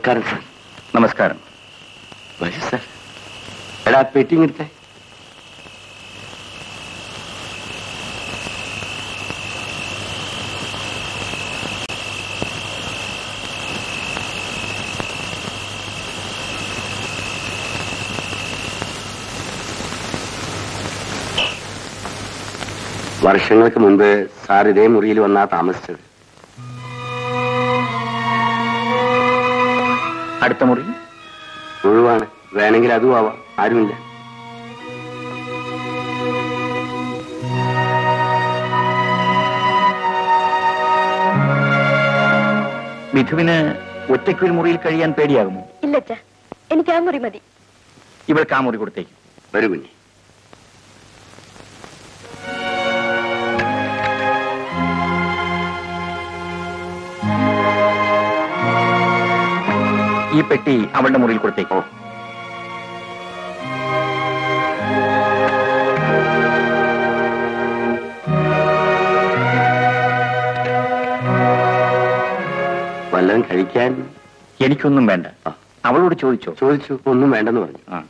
നമസ്കാരം സാർ നമസ്കാരം വരൂ സാർ എടാ പെട്ടിങ് എടുത്തേ വർഷങ്ങൾക്ക് മുൻപ് സാർ ഇതേ മുറിയിൽ വന്നാ താമസിച്ചത് അടുത്ത മുറി ഒഴിവാണ് വേണമെങ്കിൽ അതും ആവാം ആരുമില്ല വിധുവിന് ഒറ്റയ്ക്കൊരു മുറിയിൽ കഴിയാൻ പേടിയാകുമോ ഇല്ലച്ച എനിക്ക് ആ മുറി മതി ഇവൾക്ക് ആ മുറി കൊടുത്തേക്ക് വരൂ കുഞ്ഞി ഈ പെട്ടി അവളുടെ മുറിയിൽ കൊടുത്തേക്കോ വല്ലതും കഴിക്കാൻ എനിക്കൊന്നും വേണ്ട ആ. അവളോട് ചോദിച്ചോ ചോദിച്ചു ഒന്നും വേണ്ടെന്ന് പറഞ്ഞു ആ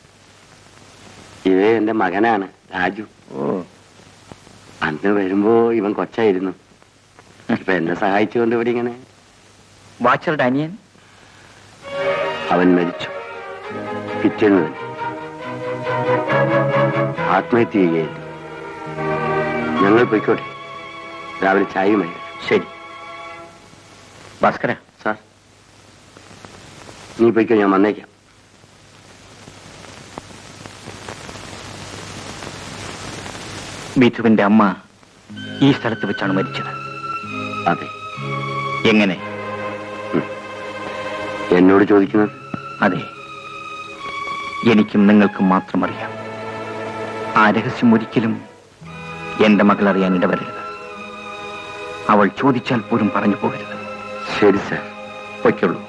ഇത് എന്റെ മകനാണ് രാജു ഓ അന്ന് വരുമ്പോ ഇവൻ കൊച്ചായിരുന്നു ഇപ്പൊ എന്നെ സഹായിച്ചുകൊണ്ട് ഇവിടെ ഇങ്ങനെ വാച്ചറുടെ അനിയൻ അവൻ മരിച്ചു പിറ്റേന്ന് തന്നെ ആത്മഹത്യ ചെയ്യുകയായിരുന്നു ഞങ്ങൾ പോയിക്കോട്ടെ രാവിലെ ചായയുമായി വരാം. ശരി ഭാസ്കര സാർ നീ പോയിക്കോ ഞാൻ വന്നേക്കാം വിധുവിന്റെ അമ്മ ഈ സ്ഥലത്ത് വെച്ചാണ് മരിച്ചത് അതെ എങ്ങനെ എന്നോട് ചോദിക്കുന്നത് അതെ എനിക്കും നിങ്ങൾക്കും മാത്രം അറിയാം ആ രഹസ്യം ഒരിക്കലും എന്റെ മകൾ അറിയാൻ ഇടവരരുത് അവൾ ചോദിച്ചാൽ പോലും പറഞ്ഞു പോകരുത് ശരി സാർ പൊയ്ക്കുള്ളൂ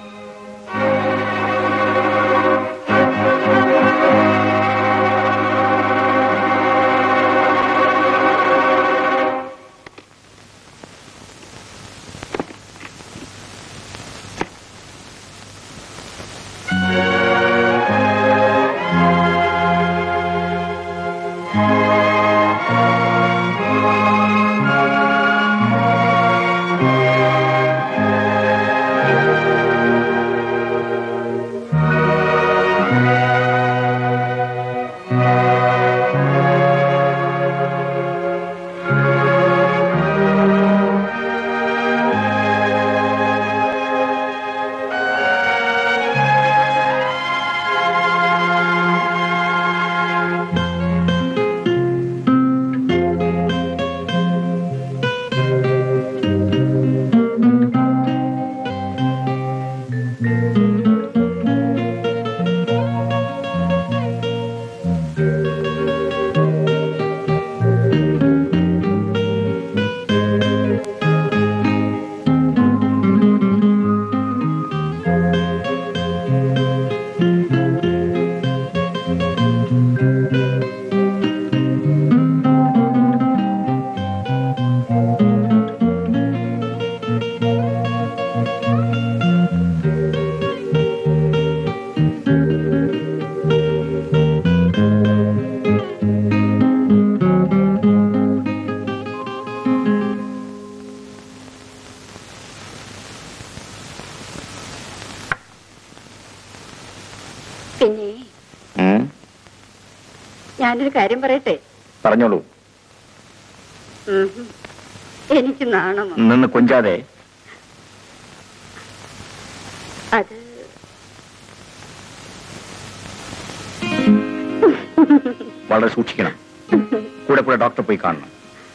പിന്നെ ഉം, ഞാനൊരു കാര്യം പറയട്ടെ പറഞ്ഞോളൂ ഉം. എനിക്ക് നാണമോ നിന്ന് കൊഞ്ചാതെ അത് വളരെ സൂക്ഷിക്കണം കൂടെ കൂടെ ഡോക്ടറെ പോയി കാണണം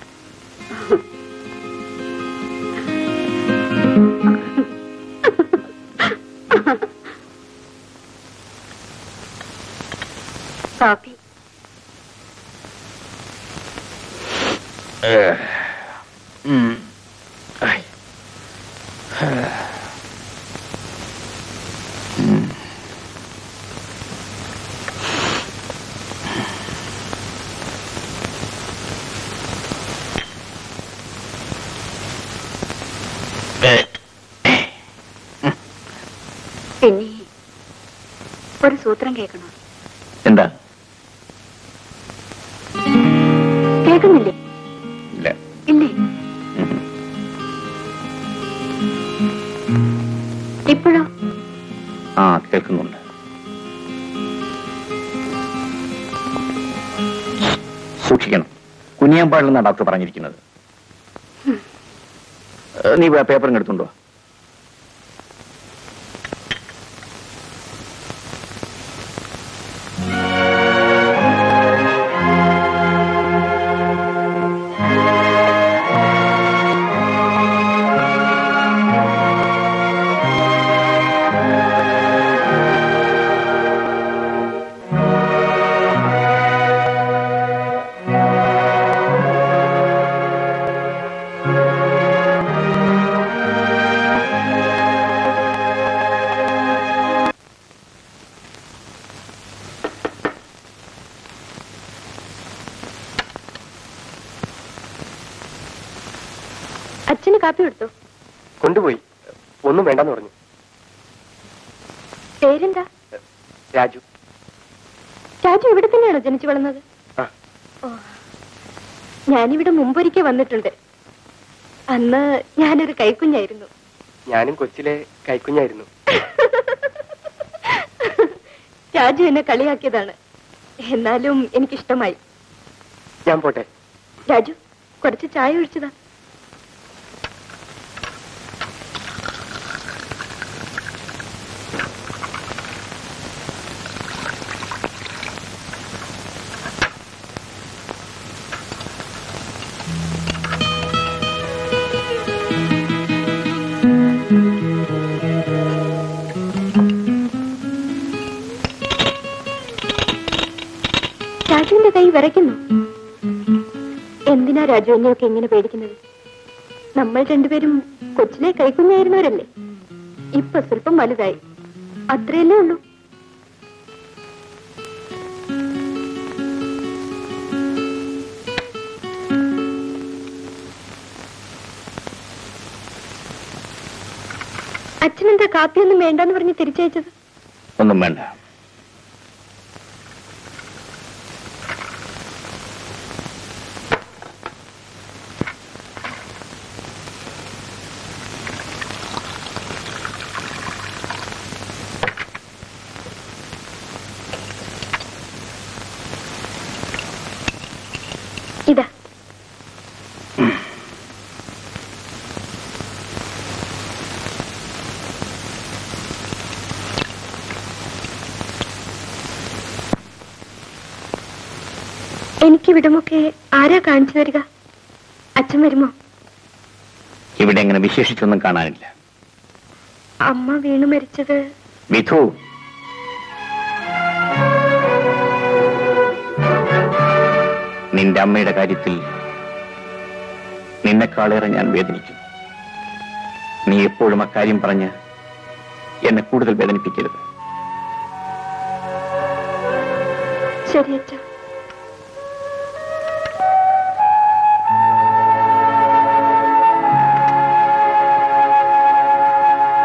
കാപ്പി ഉം. ഐ. ഒരു സൂത്രം കേൾക്കണോ എന്താ കേൾക്കുന്നില്ലേ ഇല്ല ഇല്ലേ ഉം. ഇപ്പോഴോ ആ കേൾക്കുന്നുണ്ട് സൂക്ഷിക്കണം കുനിയാൻ പാടില്ലെന്നാണ് ഡോക്ടർ പറഞ്ഞിരിക്കുന്നത് ഏ, നീ പേപ്പർ എടുത്തുണ്ടോ അച്ഛന് കാപ്പി കൊടുത്തു കൊണ്ടുപോയി ഒന്നും വേണ്ടെന്ന് പറഞ്ഞു പേരെന്താ രാജു രാജു ഇവിടെ തന്നെയാണോ ജനിച്ചു വളർന്നത് ആ ഓ ഞാനിവിടെ മുമ്പൊരിക്കൽ വന്നിട്ടുണ്ട് അന്ന് ഞാനൊരു കൈക്കുഞ്ഞായിരുന്നു ഞാനും കൊച്ചിലെ കൈക്കുഞ്ഞായിരുന്നു രാജു എന്നെ കളിയാക്കിയതാണ് എന്നാലും എനിക്കിഷ്ടമായി ഞാൻ പോട്ടെ രാജു കുറച്ച് ചായ ഒഴിച്ചതാ രാജുവിന്റെ കൈ വിറയ്ക്കുന്നു എന്തിനാ രാജു എന്നെയൊക്കെ ഇങ്ങനെ പേടിക്കുന്നത് നമ്മൾ രണ്ടുപേരും കൊച്ചിലെ കൈക്കുഞ്ഞായിരുന്നവരല്ലേ ഇപ്പൊ സ്വല്പം വലുതായി അത്രയല്ലേ ഉള്ളൂ അച്ഛനെന്താ കാപ്പിയൊന്നും വേണ്ടെന്ന് പറഞ്ഞ് തിരിച്ചയച്ചത് ഒന്നും വേണ്ട ഇതാ എനിക്കിവിടമൊക്കെ ആരാ കാണിച്ചു തരിക അച്ഛൻ വരുമോ ഇവിടെ എങ്ങനെ വിശേഷിച്ചൊന്നും കാണാനില്ല അമ്മ വീണു മരിച്ചത് വിധു നിന്റെ അമ്മയുടെ കാര്യത്തിൽ നിന്നെക്കാളേറെ ഞാൻ വേദനിക്കുന്നു നീ എപ്പോഴും അക്കാര്യം പറഞ്ഞ് എന്നെ കൂടുതൽ വേദനിപ്പിക്കരുത് ശരി അച്ഛ